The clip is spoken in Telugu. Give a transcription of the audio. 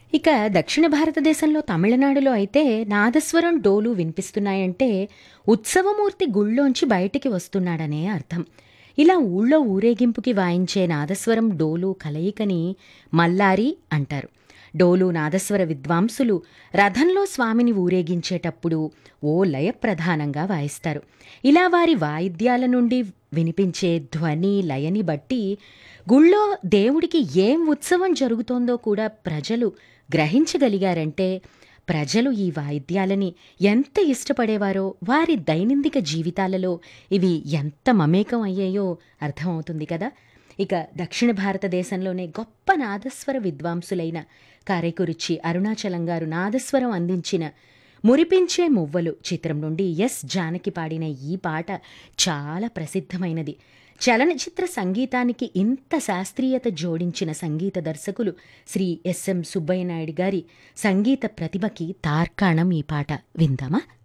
ఇక దక్షిణ భారతదేశంలో తమిళనాడులో అయితే నాదస్వరం డోలు వినిపిస్తున్నాయంటే ఉత్సవమూర్తి గుళ్ళోంచి బయటికి వస్తున్నాడనే అర్థం ఇలా ఊళ్ళో ఊరేగింపుకి వాయించే నాదస్వరం డోలు కలయికని మల్లారి అంటారు డోలు నాదస్వర విద్వాంసులు రథంలో స్వామిని ఊరేగించేటప్పుడు ఓ లయ ప్రధానంగా వాయిస్తారు ఇలా వారి వాయిద్యాల నుండి వినిపించే ధ్వని లయని బట్టి గుళ్ళో దేవుడికి ఏం ఉత్సవం జరుగుతోందో కూడా ప్రజలు గ్రహించగలిగారంటే ప్రజలు ఈ వాయిద్యాలని ఎంత ఇష్టపడేవారో వారి దైనందిక జీవితాలలో ఇవి ఎంత మమేకం అయ్యాయో అర్థమవుతుంది కదా ఇక దక్షిణ భారతదేశంలోనే గొప్ప నాదస్వర విద్వాంసులైన కారైకురుచి అరుణాచలం గారు నాదస్వరం అందించిన మురిపించే మువ్వలు చిత్రం నుండి ఎస్ జానకి పాడిన ఈ పాట చాలా ప్రసిద్ధమైనది చలనచిత్ర సంగీతానికి ఇంత శాస్త్రీయత జోడించిన సంగీత దర్శకులు శ్రీ ఎస్ఎం సుబ్బయ్య నాయుడు గారి సంగీత ప్రతిభకి తార్కాణం ఈ పాట విందామా